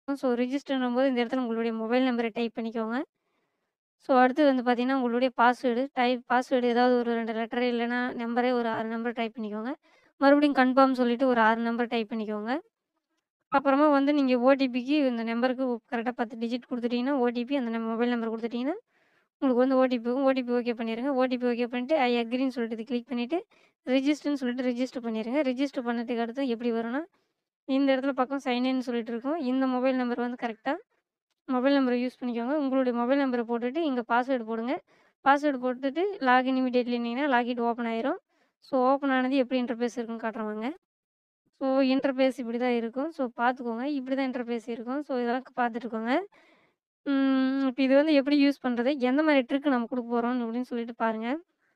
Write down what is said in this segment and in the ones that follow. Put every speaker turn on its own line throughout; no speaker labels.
So ரிஜிஸ்டர்ன்னும்போது இந்த இடத்துல உங்களுடைய மொபைல் நம்பரை டைப் பண்ணிக்கோங்க. ஸோ அடுத்தது வந்து பார்த்தீங்கன்னா, உங்களுடைய பாஸ்வேர்டு டைப் பாஸ்வேர்டு ஏதாவது ஒரு 2 லெட்டர் இல்லன்னா நம்பரே ஒரு 6 நம்பர் டைப் பண்ணிக்கோங்க. மறுபடியும் கன்ஃபார்ம் சொல்லிட்டு ஒரு 6 நம்பர் டைப் பண்ணிக்கோங்க. அப்புறமா வந்து நீங்க ஓடிபிக்கு இந்த நம்பருக்கு கரெக்ட்டா 10 டிஜிட் குடுத்துட்டீங்கன்னா, ஓடிபி அந்த நம் மொபைல் நம்பர் குடுத்துட்டீங்கன்னா, உங்களுக்கு வந்து ஓடிபி வரும். ஓடிபி ஓகே பண்ணிருங்க. ஓடிபி ஓகே பண்ணிட்டு ஐ அக்ரின்னு சொல்லிட்டு இத கிளிக் பண்ணிட்டு, ரிஜிஸ்டர்ன்னு சொல்லிட்டு ரிஜிஸ்டர் பண்ணிருங்க. ரிஜிஸ்டர் பண்ணதுக்கு அடுத்து எப்படி வரும்னா, இந்த இடத்துல பக்கம் சைன் இன் சொல்லிட்டு இருக்கும். இந்த மொபைல் நம்பர் வந்து கரெக்ட்டா மொபைல் நம்பர யூஸ் பண்ணிக்கோங்க. உங்களுடைய மொபைல் நம்பர போட்டுட்டு இங்க பாஸ்வேர்டு போடுங்க. பாஸ்வேர்டு போட்டுட்டு லாகின் இமிடியேட்லின்னீங்கன்னா லாகின் ஓப்பன் ஆயிரும். ஸோ ஓப்பன் ஆனது எப்படி இன்டர்ஃபேஸ் இருக்குன்னு காட்டுறேன் வாங்க. ஸோ இன்டர்ஃபேஸ் இப்படி தான் இருக்கும். ஸோ பார்த்துக்கோங்க. இப்படி தான் இன்டர்ஃபேஸ் இருக்கும். ஸோ இதெல்லாம் பார்த்துட்டுக்கோங்க. ம் இப்ப இது வந்து எப்படி யூஸ் பண்றது? எந்த மாரி ட்ரிக் நம்ம குடுக்க போறோம் அப்படின்னு சொல்லிட்டு பாருங்க.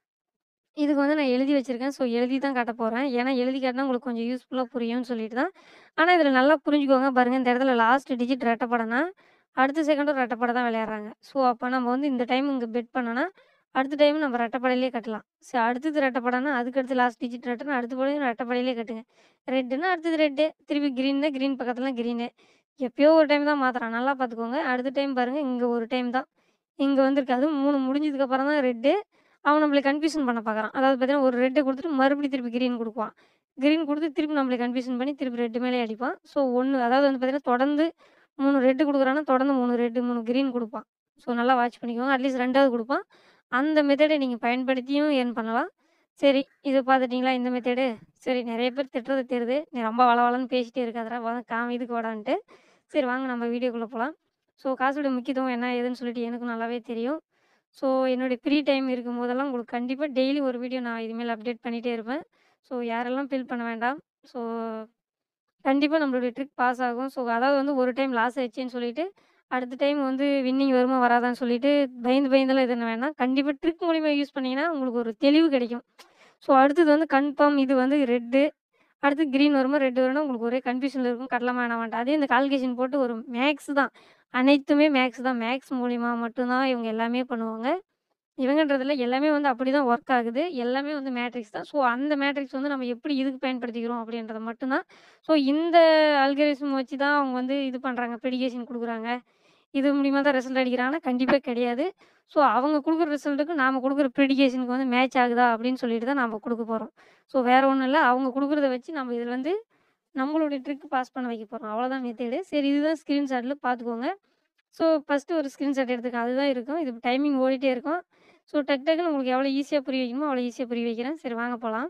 இதுக்கு வந்து நான் எழுதி வச்சிருக்கேன். ஸோ எழுதி தான் காட்டப் போறேன். ஏன்னா எழுதி காட்டுனா உங்களுக்கு கொஞ்சம் யூஸ்ஃபுல்லா புரியும்னு சொல்லிட்டு தான். ஆனா இதில நல்லா புரிஞ்சுக்கோங்க. பாருங்க இந்த இடத்துல லாஸ்ட் டிஜிட் ரெட்டப்படனா, அடுத்த செகண்டும் ரெட்டப்பட தான் விளையாடுறாங்க. ஸோ அப்ப நம்ம வந்து இந்த டைம் இங்க பெட் பண்ணோம்னா, அடுத்த டைம் நம்ம ரெட்டப்படையிலே கட்டலாம். ஸோ அடுத்தது ரெட்டப்படனா, அதுக்கு அடுத்து லாஸ்ட் டிஜிட் ரெட்டனா, அடுத்த படையும் ரெட்டப்படையிலே கட்டுங்க. ரெட்டுன்னா அடுத்தது ரெட்டு, திருப்பி கிரீன்னா கிரீன் பக்கத்துல கிரீனு. எப்பயோ ஒரு டைம் தான் மாத்துறான். நல்லா பார்த்துக்கோங்க. அடுத்த டைம் பாருங்க இங்க ஒரு டைம் தான். இங்க வந்திருக்கு. அதுவும் 3 முடிஞ்சதுக்கு அப்புறம் தான் ரெட்டு. அவன் நம்மள கன்ஃப்யூஷன் பண்ண பார்க்குறான். அதாவது பார்த்தீங்கன்னா, ஒரு ரெட்ட குடுத்துட்டு மறுபடியும் திருப்பி கிரீன் குடுப்பான். கிரீன் குடுத்து திருப்பி நம்மள கன்ஃப்யூஷன் பண்ணி திருப்பி ரெட் மேலயே அடிப்பான். ஸோ 1 அதாவது வந்து பார்த்தீங்கன்னா, தொடர்ந்து 3 ரெட் குடுக்குறான்னா, தொடர்ந்து 3 ரெட் 3 கிரீன் குடுப்பான். ஸோ நல்லா வாட்ச் பண்ணிக்கோங்க. அட்லீஸ்ட் 2வது குடுப்பான். அந்த மெத்தட நீங்க பயன்படுத்தியும் ஏர்ன் பண்ணலாம். சரி இத பார்த்துட்டீங்களா இந்த மெத்தடு? சரி நெறைய பேர் திட்டுறது தெரியுது. நீ ரொம்ப வளவளன்னு பேசிட்டே இருக்காதடா! வா காமி இதுக்கு வாடான்ட்டு. சரி வாங்க நம்ம வீடியோக்குள்ள போலாம். ஸோ காசோட முக்கியத்துவம் என்ன ஏதுன்னு சொல்லிட்டு எனக்கும் நல்லாவே தெரியும். ஸோ என்னுடைய ஃப்ரீ டைம் இருக்கும்போதெல்லாம் உங்களுக்கு கண்டிப்பா டெய்லி ஒரு வீடியோ நான் இனிமேல் அப்டேட் பண்ணிட்டே இருப்பேன். ஸோ யாரெல்லாம் ஃபீல் பண்ண வேண்டாம். ஸோ கண்டிப்பா நம்மளுடைய ட்ரிக் பாஸ் ஆகும். ஸோ அதாவது வந்து ஒரு டைம் லாஸ் ஆயிடுச்சேன்னு சொல்லிட்டு, அடுத்த டைம் வந்து வின்னிங் வருமா வராதான்னு சொல்லிட்டு பயந்து பயந்துலாம் இது பண்ண வேண்டாம். கண்டிப்பா ட்ரிக் மூலியமா யூஸ் பண்ணீங்கன்னா, உங்களுக்கு ஒரு தெளிவு கிடைக்கும். ஸோ அடுத்தது வந்து கன்ஃபார்ம் இது வந்து ரெட்டு. அடுத்து கிரீன் வருமா, ரெட் வரும்னா உங்களுக்கு ஒரே கன்ஃப்யூஷன்ல இருக்கும். கட்டலாமா வேணாமான்ட்டு. அதே இந்த கால்குலேஷன் போட்டு ஒரு மேக்ஸ் தான். அனைத்துமே மேக்ஸ் தான். மேக்ஸ் மூலியமா மட்டும் தான் இவங்க எல்லாமே பண்ணுவாங்க. இவங்கன்றதில்ல எல்லாமே வந்து அப்படிதான் ஒர்க் ஆகுது. எல்லாமே வந்து மேட்ரிக்ஸ் தான். ஸோ அந்த மேட்ரிக்ஸ் வந்து நம்ம எப்படி இதுக்கு பயன்படுத்திக்கிறோம் அப்படின்றது மட்டும் தான். ஸோ இந்த அல்காரிதம் வச்சு தான் அவங்க வந்து இது பண்றாங்க. ப்ரெடிகேஷன் குடுக்குறாங்க. இது மூலியமா தான் ரிசல்ட் அடிக்கிறாங்கன்னா, கண்டிப்பா கிடையாது. ஸோ அவங்க குடுக்குற ரிசல்ட்டுக்கு நாம குடுக்குற ப்ரெடிகேஷனுக்கு வந்து மேட்ச் ஆகுதா அப்படின்னு சொல்லிட்டு தான் நாம குடுக்க போறோம். ஸோ வேற ஒண்ணும் இல்ல. அவங்க குடுக்குறத வச்சு நம்ம இதுல வந்து நம்மளுடைய ட்ரிக் பாஸ் பண்ண வைக்க போறோம். அவ்வளோதான் மெத்தேடு. சரி இதுதான் ஸ்கிரீன்ஷாட்ல பார்த்துக்கோங்க. ஸோ ஃபர்ஸ்ட்டு ஒரு ஸ்கிரீன்ஷாட் எடுத்துக்க அதுதான் இருக்கும். இது டைமிங் ஓடிட்டே இருக்கும். ஸோ டக் டக்குன்னு உங்களுக்கு எவ்வளோ ஈஸியா புரிய வைக்கணுமோ, அவ்வளோ ஈஸியா புரிய வைக்கிறேன். சரி வாங்க போலாம்.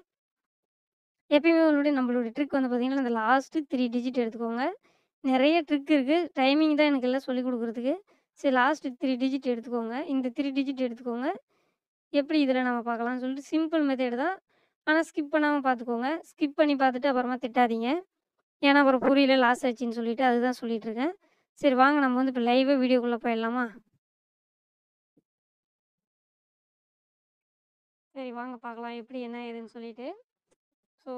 எப்பயுமே உங்களுடைய நம்மளுடைய ட்ரிக் வந்து பார்த்தீங்கன்னா, இந்த லாஸ்ட்டு 3 டிஜிட் எடுத்துக்கோங்க. நெறைய ட்ரிக் இருக்கு. டைமிங் தான் எனக்கு எல்லாம் சொல்லிக் குடுக்குறதுக்கு. சரி லாஸ்ட் 3 டிஜிட் எடுத்துக்கோங்க. இந்த 3 டிஜிட் எடுத்துக்கோங்க. எப்படி இதில நம்ம பார்க்கலாம்னு சொல்லிட்டு சிம்பிள் மெத்தேடு தான். ஆனா ஸ்கிப் பண்ணாம பார்த்துக்கோங்க. ஸ்கிப் பண்ணி பார்த்துட்டு அப்புறமா திட்டாதீங்க. ஏன்னா அப்புறம் புரியல லாஸ் ஆச்சுன்னு சொல்லிட்டு அதுதான் சொல்லிட்டு இருக்கேன். சரி வாங்க நம்ம வந்து இப்ப லைவா வீடியோக்குள்ள போயிடலாமா? சரி வாங்க பார்க்கலாம். எப்படி என்ன ஏதுன்னு சொல்லிட்டு. ஸோ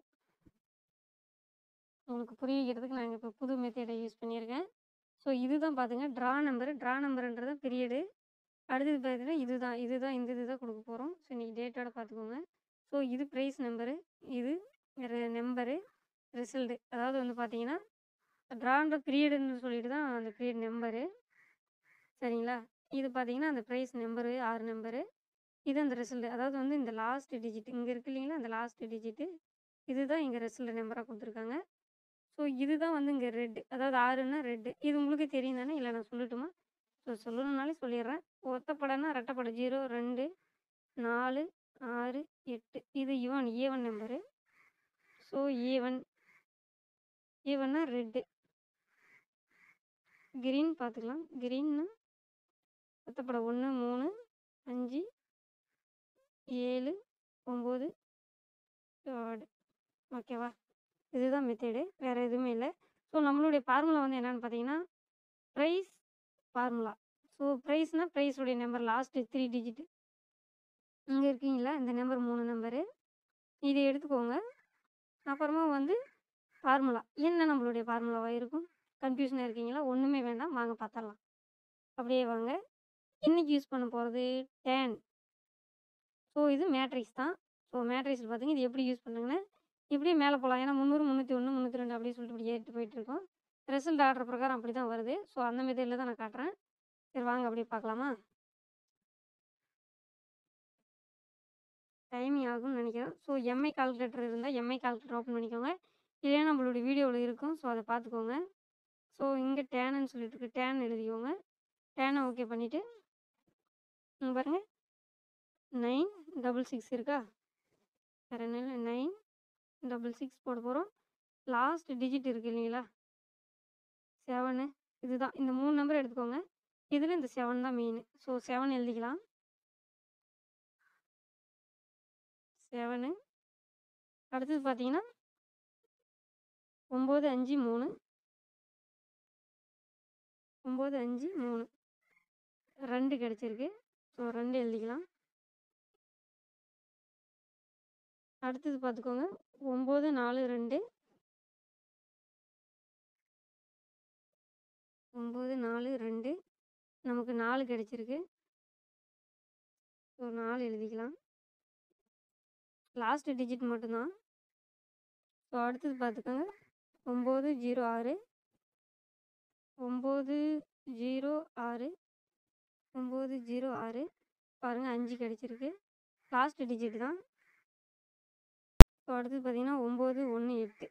உங்களுக்கு புரிய வைக்கிறதுக்கு நான் இப்ப புது மெத்தேட யூஸ் பண்ணியிருக்கேன். ஸோ இதுதான் பார்த்துங்க ட்ரா நம்பர். ட்ரா நம்பர்ன்றது பீரியடு. அடுத்தது பார்த்தீங்கன்னா, இதுதான் இதுதான் இந்த இது தான் குடுக்க போறோம். ஸோ இன்னைக்கு டேட்டோட பார்த்துக்கோங்க. ஸோ இது பிரைஸ் நம்பரு. இது ரெ நம்பரு. ரிசல்ட். அதாவது வந்து பார்த்தீங்கன்னா, ட்ரான்ற பீரியடுன்னு சொல்லிட்டு தான் அந்த பீரியட் நம்பரு. சரிங்களா? இது பார்த்தீங்கன்னா, அந்த பிரைஸ் நம்பரு 6 நம்பரு. இது அந்த ரிசல்ட். அதாவது வந்து இந்த லாஸ்ட் டிஜிட் இங்க இருக்கு இல்லைங்களா? அந்த லாஸ்ட் டிஜிட்டு. இதுதான் இங்க ரிசல்ட் நம்பரா குடுத்துருக்காங்க. ஸோ இதுதான் வந்து இங்க ரெட். அதாவது 6ன்னா ரெட். இது உங்களுக்கே தெரியும் தானே? இல்ல நான் சொல்லட்டுமா? ஸோ சொல்லணும்னாலே சொல்லிர்றேன். ஒத்தப்படன்னா ரெட்டப்படை 0, 2, 4, 6, 8 இது ஈவன் ஏ1 நம்பரு. ஸோ ஏ1 ஏ1னா ரெட்டு. கிரீன் பார்த்துக்கலாம். கிரீன்னா ஒத்தப்படை 1, 3, 5, 7, 9 தேர்டு. ஓகேவா? இதுதான் மெத்தேடு. வேற எதுவுமே இல்ல. ஸோ நம்மளுடைய ஃபார்முலா வந்து என்னன்னு பார்த்தீங்கன்னா, பிரைஸ் ஃபார்முலா. ஸோ பிரைஸ்னா பிரைஸ் உடைய நம்பர் லாஸ்ட் 3 டிஜிட். இங்க இருக்கீங்களா? இந்த நம்பர் 3 நம்பரு. இத எடுத்துக்கோங்க. அப்புறமா வந்து ஃபார்முலா. என்ன நம்மளுடைய ஃபார்முலாவா இருக்கும்? கன்ஃப்யூஷனா இருக்கீங்களா? ஒண்ணுமே வேண்டாம். வாங்க பார்த்துரலாம். அப்படியே வாங்க. இன்னைக்கு யூஸ் பண்ண போறது டேன். ஸோ இது மேட்ரிக்ஸ் தான். ஸோ மேட்ரிக்ஸ்ல பார்த்தீங்க இது எப்படி யூஸ் பண்ணுங்கன்னா, இப்படியே மேல போலாம். ஏன்னா 300, 301, 302 அப்படியே சொல்லிட்டு இப்படி ஏறிட்டு போயிட்டுருக்கும். ரிசல்ட் ஆர்டர் பிரகாரம் அப்படி தான் வருது ஸோ அந்த மெத்தடில் தான் நான் காட்டுறேன் சரி வாங்க அப்படியே பார்க்கலாமா டைமிங் ஆகும்னு நினைக்கிறேன் ஸோ எம்ஐ கால்குலேட்டர் இருந்தால் எம்ஐ கால்குலேட்டர் ஓப்பன் பண்ணிக்கோங்க இல்லைன்னா நம்மளுடைய வீடியோவில் இருக்கும் ஸோ அதை பார்த்துக்கோங்க ஸோ இங்கே டேனுன்னு சொல்லிட்டு இருக்கு டேன் எழுதிக்கோங்க டேனை ஓகே பண்ணிவிட்டு இங்கே பாருங்கள் நைன் டபுள் சிக்ஸ் இருக்கா வேறு என்ன இல்லை நைன் டபுள் சிக்ஸ் போட போகிறோம் லாஸ்ட் டிஜிட் இருக்குது இல்லைங்களா செவனு இதுதான் இந்த மூணு நம்பர் எடுத்துக்கோங்க இதில் இந்த செவன் தான் மெயின் ஸோ செவன் எழுதிக்கலாம் செவனு அடுத்தது பார்த்தீங்கன்னா ஒம்பது அஞ்சு மூணு ஒம்பது அஞ்சு மூணு ரெண்டு கிடச்சிருக்கு ஸோ ரெண்டு எழுதிக்கலாம் அடுத்தது பார்த்துக்கோங்க ஒம்பது நாலு ரெண்டு ஒம்பது நாலு ரெண்டு நமக்கு நாலு கிடச்சிருக்கு ஸோ நாலு எழுதிக்கலாம் லாஸ்ட் டிஜிட் மட்டும்தான் ஸோ அடுத்தது பார்த்துக்கோங்க ஒம்பது ஜீரோ ஆறு ஒம்பது ஜீரோ ஆறு ஒம்பது ஜீரோ ஆறு பாருங்கள் அஞ்சு கிடச்சிருக்கு லாஸ்ட் டிஜிட் தான் ஸோ அடுத்தது பார்த்தீங்கன்னா ஒம்பது ஒன்று எட்டு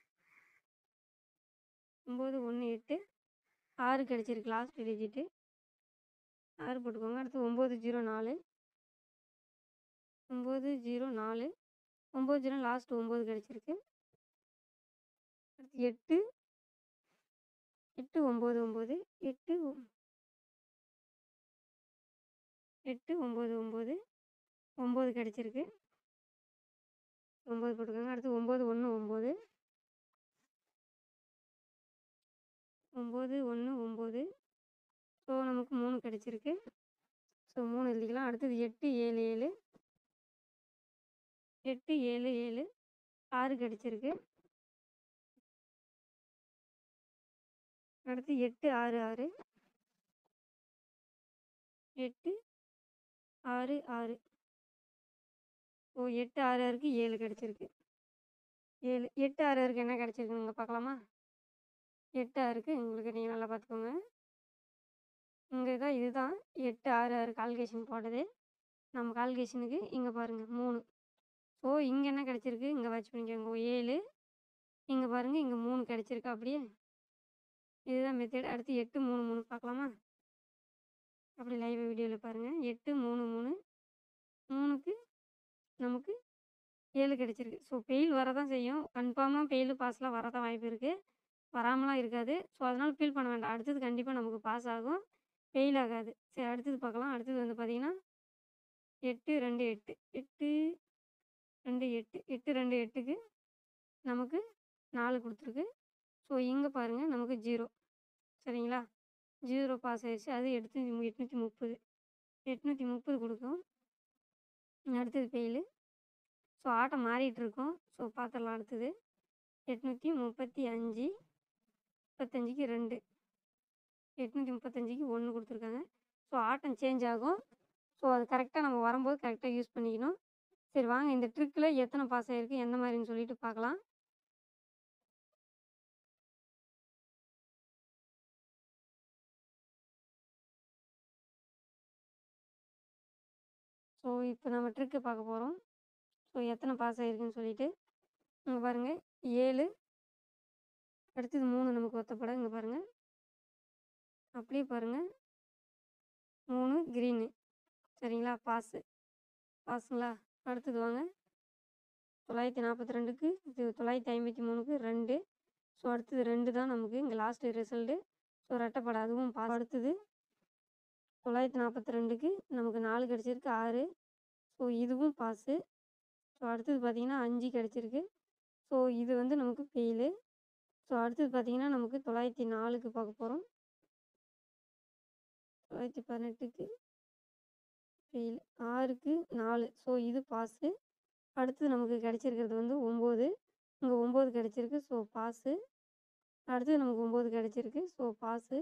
ஒம்பது ஒன்று எட்டு ஆறு கிடச்சிருக்கு லாஸ்ட் டிஜிட்டு ஆறு போட்டுக்கோங்க அடுத்து ஒம்பது ஜீரோ நாலு ஒம்பது ஜீரோ நாலு ஒம்பது ஜீரோ லாஸ்ட் ஒம்பது கிடச்சிருக்கு அடுத்து எட்டு எட்டு ஒம்பது ஒம்பது எட்டு ஒ- எட்டு ஒம்பது ஒம்பது ஒம்பது கிடச்சிருக்கு ஒம்பது போட்டுக்கோங்க அடுத்து ஒம்பது ஒன்று ஒம்பது ஒம்பது ஒன்று ஒம்பது ஸோ நமக்கு மூணு கிடச்சிருக்கு ஸோ மூணு எழுதிக்கலாம் அடுத்தது எட்டு ஏழு ஏழு எட்டு ஏழு ஏழு ஆறு கிடச்சிருக்கு அடுத்து எட்டு ஆறு ஆறு எட்டு ஆறு ஆறு ஓ எட்டு ஆறு ஆறுக்கு ஏழு கிடச்சிருக்கு ஏழு எட்டு ஆறு ஆறுக்கு என்ன கிடச்சிருக்குங்க பார்க்கலாமா எட்டு ஆறுக்கு உங்களுக்கு நீங்கள் நல்லா பார்த்துக்கோங்க இங்கே தான் இதுதான் எட்டு ஆறு ஆறு கால்குலேஷன் போட்டது நம்ம கால்குலேஷனுக்கு இங்கே பாருங்கள் மூணு ஸோ இங்கே என்ன கிடச்சிருக்கு இங்கே வச்சு பண்ணிக்கோங்க ஏழு இங்கே பாருங்கள் இங்கே மூணு கிடச்சிருக்கு அப்படியே இதுதான் மெத்தட் அடுத்து எட்டு மூணு மூணு பார்க்கலாமா அப்படி லைவ் வீடியோவில் பாருங்கள் எட்டு மூணு மூணு மூணுக்கு நமக்கு ஏழு கிடச்சிருக்கு ஸோ பெயில் வரதான் செய்யும் கன்ஃபார்மாக பெயில் பாஸ்லாம் வரதான் வாய்ப்பு இருக்குது வராமலாம் இருக்காது ஸோ அதனால் ஃபீல் பண்ண வேண்டாம் அடுத்தது கண்டிப்பாக நமக்கு பாஸ் ஆகும் ஃபெயில் ஆகாது சரி அடுத்தது பார்க்கலாம் அடுத்தது வந்து பார்த்திங்கன்னா எட்டு ரெண்டு எட்டு எட்டு ரெண்டு எட்டு எட்டு ரெண்டு எட்டுக்கு நமக்கு நாலு கொடுத்துருக்கு ஸோ இங்கே பாருங்கள் நமக்கு ஜீரோ சரிங்களா ஜீரோ பாஸ் ஆயிடுச்சு அது எடுத்து எட்நூற்றி முப்பது எட்நூற்றி முப்பது கொடுக்கும் அடுத்தது ஃபெயிலு ஸோ ஆட்டம் மாறிட்டு இருக்கும் ஸோ பார்த்துடலாம் அடுத்தது எட்நூற்றி முப்பத்தி அஞ்சு முப்பத்தஞ்சுக்கு ரெண்டு எட்நூற்றி முப்பத்தஞ்சுக்கு ஒன்று கொடுத்துருக்காங்க ஸோ ஆட்டம் சேஞ்ச் ஆகும் ஸோ அது கரெக்டாக நம்ம வரும்போது கரெக்டாக யூஸ் பண்ணிக்கணும் சரி வாங்க இந்த ட்ரிக்கில் எத்தனை பாஸ் ஆகிருக்கு எந்த மாதிரின்னு சொல்லிட்டு பார்க்கலாம் ஸோ இப்போ நம்ம ட்ரிக்கு பார்க்க போகிறோம் ஸோ எத்தனை பாஸ் ஆகிருக்குன்னு சொல்லிட்டு இங்கே பாருங்கள் ஏழு அடுத்தது மூணு நமக்கு ஒத்தப்பட இங்கே பாருங்கள் அப்படியே பாருங்கள் மூணு க்ரீனு சரிங்களா பாஸு பாஸுங்களா அடுத்தது வாங்க தொள்ளாயிரத்தி நாற்பத்தி ரெண்டுக்கு இது தொள்ளாயிரத்தி ஐம்பத்தி மூணுக்கு ரெண்டு ஸோ அடுத்தது ரெண்டு தான் நமக்கு இங்கே லாஸ்ட்டு ரிசல்ட்டு ஸோ ரெட்டைப்படை அதுவும் பாஸ் அடுத்தது தொள்ளாயிரத்தி நாற்பத்தி ரெண்டுக்கு நமக்கு நாலு கிடச்சிருக்கு ஆறு ஸோ இதுவும் பாஸு ஸோ அடுத்தது பார்த்திங்கன்னா அஞ்சு கிடச்சிருக்கு ஸோ இது வந்து நமக்கு ஃபெயிலு ஸோ அடுத்தது பார்த்திங்கன்னா நமக்கு தொள்ளாயிரத்தி நாலுக்கு பார்க்க போகிறோம் தொள்ளாயிரத்தி பதினெட்டுக்கு ஃபெயில் ஆறுக்கு நாலு ஸோ இது பாஸு அடுத்தது நமக்கு கிடச்சிருக்கிறது வந்து ஒம்பது இங்கே ஒம்பது கிடச்சிருக்கு ஸோ பாஸு அடுத்தது நமக்கு ஒம்பது கிடச்சிருக்கு ஸோ பாஸு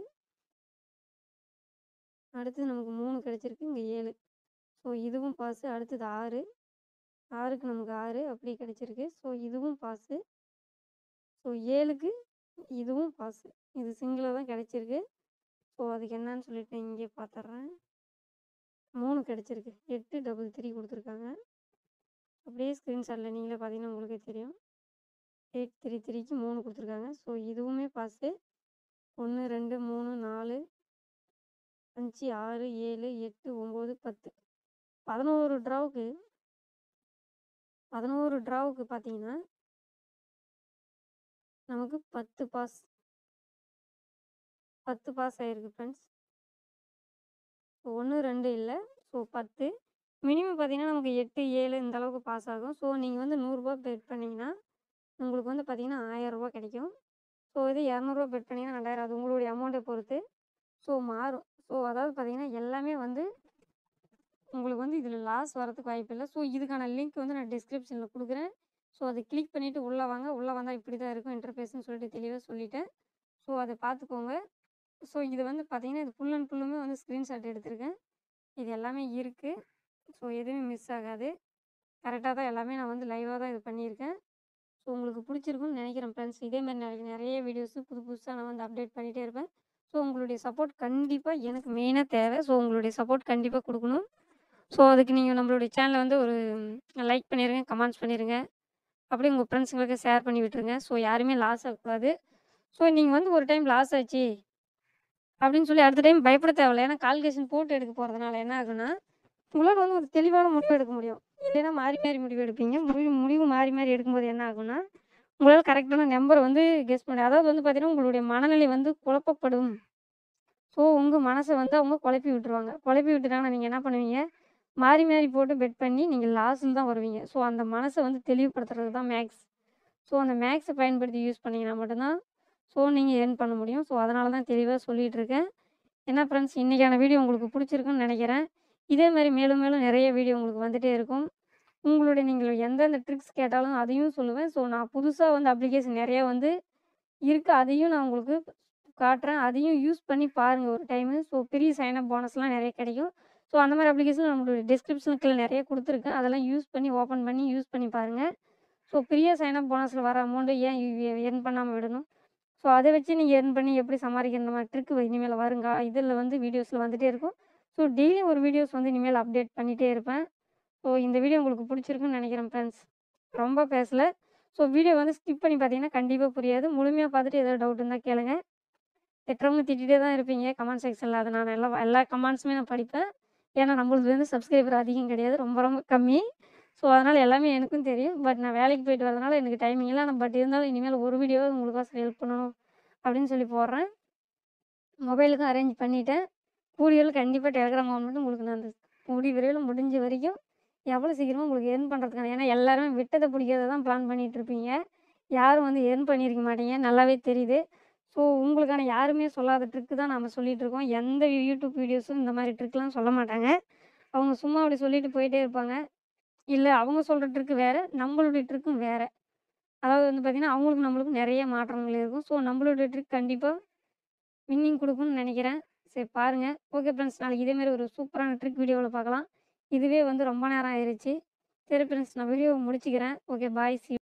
அடுத்தது நமக்கு மூணு கிடச்சிருக்கு இங்கே ஏழு ஸோ இதுவும் பாஸு அடுத்தது ஆறு ஆறுக்கு நமக்கு ஆறு அப்படி கிடச்சிருக்கு ஸோ இதுவும் பாஸு ஸோ ஏழுக்கு இதுவும் பாஸு. இது சிங்கிளா தான் கிடைச்சிருக்கு. ஸோ அதுக்கு என்னன்னு சொல்லிட்டு இங்கேயே பார்த்துடுறேன். 3 கிடைச்சிருக்கு. 833 குடுத்துருக்காங்க. அப்படியே ஸ்க்ரீன்ஷாட்ல நீங்களே பார்த்தீங்கன்னா உங்களுக்கே தெரியும். 833க்கு 3 குடுத்துருக்காங்க. ஸோ இதுவுமே பாஸு. 1, 2, 3, 4 5, 6, 7, 8, 9, 10. 11 ட்ராவுக்கு 11 ட்ராவுக்கு பார்த்தீங்கன்னா நமக்கு 10 பாஸ். 10 பாஸ் ஆயிருக்கு ஃப்ரெண்ட்ஸ். 1, 2 இல்ல. ஸோ 10. மினிமம் பார்த்தீங்கன்னா நமக்கு 8, 7 இந்த அளவுக்கு பாஸ் ஆகும். ஸோ நீங்க வந்து ரூ. 100 பெட் பண்ணீங்கன்னா, உங்களுக்கு வந்து பார்த்தீங்கன்னா ரூ. 1000 கிடைக்கும். ஸோ இதே ரூ. 200 பெட் பண்ணீங்கன்னா 2000 அது உங்களுடைய அமௌண்ட்ட பொறுத்து. ஸோ மாறும். ஸோ அதாவது பார்த்தீங்கன்னா எல்லாமே வந்து உங்களுக்கு வந்து இதில லாஸ் வரதுக்கு வாய்ப்பில்ல. ஸோ இதுக்கான லிங்க் வந்து நான் டிஸ்கிரிப்ஷன்ல குடுக்குறேன். ஸோ அத கிளிக் பண்ணிட்டு உள்ள வாங்க. உள்ள வந்தா இப்படி தான் இருக்கும் இன்டர்ஃபேஸ்ன்னு சொல்லிட்டு தெளிவா சொல்லிட்டேன். ஸோ அத பார்த்துக்கோங்க. ஸோ இது வந்து பார்த்தீங்கன்னா, இது ஃபுல் அண்ட் ஃபுல்லுமே வந்து ஸ்க்ரீன்ஷாட் எடுத்திருக்கேன். இது எல்லாமே இருக்கு. ஸோ எதுவுமே மிஸ் ஆகாது. கரெக்ட்டா தான் எல்லாமே நான் வந்து லைவா தான் இது பண்ணியிருக்கேன். ஸோ உங்களுக்கு புடிச்சிருக்கும்னு நினைக்கிறேன் ஃப்ரெண்ட்ஸ். இதே மாரி நாளைக்கு நெறைய வீடியோஸ் புது புதுசா நான் வந்து அப்டேட் பண்ணிட்டே இருப்பேன். ஸோ உங்களுடைய சப்போர்ட் கண்டிப்பா எனக்கு மெயினா தேவை. ஸோ உங்களுடைய சப்போர்ட் கண்டிப்பா குடுக்கணும். ஸோ அதுக்கு நீங்க நம்மளுடைய சேனல வந்து ஒரு லைக் பண்ணிருங்க, கமெண்ட்ஸ் பண்ணிருங்க. அப்படியே உங்க ஃப்ரெண்ட்ஸுங்களுக்கு ஷேர் பண்ணி விட்டுருங்க. ஸோ யாருமே லாஸ் ஆகக்கூடாது. ஸோ நீங்க வந்து ஒரு டைம் லாஸ் ஆச்சு அப்படின்னு சொல்லி அடுத்த டைம் பயப்பட தேவையில்ல. ஏன்னா கால்குலேஷன் போட்டு எடுக்க போறதுனால என்ன ஆகும்னா, உங்களால வந்து ஒரு தெளிவான முடிவு எடுக்க முடியும். இல்லைன்னா மாறி மாறி முடிவு எடுப்பீங்க. முடிவு முடிவு மாறி மாறி எடுக்கும்போது என்ன ஆகும்னா, உங்களால கரெக்ட்டான நம்பர வந்து கெஸ் பண்ண அதாவது வந்து பார்த்தீங்கன்னா, உங்களுடைய மனநிலை வந்து குழப்பப்படும். ஸோ உங்க மனச வந்து அவங்க குழப்பி விட்டுருவாங்க. குழப்பி விட்டுட்டாங்கன்னா நீங்க என்ன பண்ணுவீங்க, மாறி மாறி போட்டு பெட் பண்ணி நீங்க லாஸ்ன்னு தான் வருவீங்க. ஸோ அந்த மனச வந்து தெளிவுபடுத்துறது தான் மேக்ஸ். ஸோ அந்த மேக்ஸ பயன்படுத்தி யூஸ் பண்ணீங்கன்னா மட்டும் தான், ஸோ நீங்க எர்ன் பண்ண முடியும். ஸோ அதனால தான் தெளிவா சொல்லிட்டு இருக்கேன். என்ன ஃப்ரெண்ட்ஸ் இன்னைக்கான வீடியோ உங்களுக்கு புடிச்சிருக்குன்னு நினைக்கிறேன். இதே மாரி மேலும் மேலும் நெறைய வீடியோ உங்களுக்கு வந்துட்டே இருக்கும். உங்களுடைய நீங்கள் எந்தெந்த ட்ரிக்ஸ் கேட்டாலும் அதையும் சொல்லுவேன். ஸோ நான் புதுசா வந்து அப்ளிகேஷன் நெறைய வந்து இருக்கு. அதையும் நான் உங்களுக்கு காட்டுறேன். அதையும் யூஸ் பண்ணி பாருங்க ஒரு time. So free sign up போனஸ்லாம் நெறைய கிடைக்கும். ஸோ அந்த மாரி அப்ளிகேஷன் நம்மளுடைய டிஸ்கிரிப்ஷன் கீழ நெறைய குடுத்துருக்கேன். அதெல்லாம் யூஸ் பண்ணி ஓப்பன் பண்ணி யூஸ் பண்ணி பாருங்க. ஸோ ஃப்ரீயா சைன் அப் போனஸ்ல வர அமௌண்ட்ட ஏன் எ எர்ன் பண்ணாம விடணும்? ஸோ அத வச்சு நீங்க எர்ன் பண்ணி எப்படி சம்பாரிக்கிற மாரி ட்ரிக் இனிமேல் வருங்க இதில வந்து வீடியோஸ்ல வந்துட்டே இருக்கும். ஸோ டெய்லியும் ஒரு வீடியோஸ் வந்து இனிமேல் அப்டேட் பண்ணிட்டே இருப்பேன். ஸோ இந்த வீடியோ உங்களுக்கு புடிச்சிருக்குன்னு நினைக்கிறேன் ஃப்ரெண்ட்ஸ். ரொம்ப பேசல. ஸோ வீடியோ வந்து ஸ்கிப் பண்ணி பார்த்தீங்கன்னா கண்டிப்பா புரியாது. முழுமையா பார்த்துட்டு ஏதாவது டவுட் இருந்தா கேளுங்க. திட்டுறவங்க திட்டிட்டே தான் இருப்பீங்க கமெண்ட் செக்ஷன்ல. அத நான் எல்லா எல்லா கமெண்ட்ஸுமே நான் படிப்பேன். ஏன்னா நம்மளுது வந்து சப்ஸ்கிரைபர் அதிகம் கிடையாது. ரொம்ப ரொம்ப கம்மி. ஸோ அதனால எல்லாமே எனக்கும் தெரியும். பட் நான் வேலைக்கு போயிட்டு வரதுனால எனக்கு டைமிங் இல்ல. பட் இருந்தாலும் இனிமேல் ஒரு வீடியோவாவது உங்களுக்கோசரம் ஹெல்ப் பண்ணணும் அப்படின்னு சொல்லி போடுறேன். மொபைலுக்கும் அரேஞ்ச் பண்ணிட்டேன். கூடிய கண்டிப்பா டெலகிராம் அமௌண்ட் உங்களுக்கு நான் அந்த கூடிய விரைவில முடிஞ்ச வரைக்கும் எவ்வளோ சீக்கிரமா உங்களுக்கு எர்ன் பண்றதுக்கான ஏன்னா எல்லாருமே விட்டத பிடிக்கிறத தான் பிளான் பண்ணிட்டு இருப்பீங்க. யாரும் வந்து எர்ன் பண்ணியிருக்க மாட்டீங்க. நல்லாவே தெரியுது. ஸோ உங்களுக்கான யாருமே சொல்லாத ட்ரிக் தான் நாம சொல்லிட்டு இருக்கோம். எந்த யூடியூப் வீடியோஸும் இந்த மாரி ட்ரிக்லாம் சொல்ல மாட்டாங்க. அவங்க சும்மா அப்படி சொல்லிட்டு போயிட்டே இருப்பாங்க. இல்ல அவங்க சொல்ற ட்ரிக் வேற. நம்மளுடைய ட்ரிக்கும் வேற. அதாவது வந்து பார்த்தீங்கன்னா, அவங்களுக்கும் நம்மளுக்கும் நெறைய மாற்றங்கள் இருக்கும். ஸோ நம்மளுடைய ட்ரிக் கண்டிப்பா வின்னிங் குடுக்கும்னு நினைக்கிறேன். சரி பாருங்க. ஓகே ஃப்ரெண்ட்ஸ் நாளைக்கு இதே மாரி ஒரு சூப்பரான ட்ரிக் வீடியோல பார்க்கலாம். இதுவே வந்து ரொம்ப நேரம் ஆயிருச்சு. சரி ஃப்ரெண்ட்ஸ் நான் வீடியோவ முடிச்சுக்கிறேன். Okay bye. சி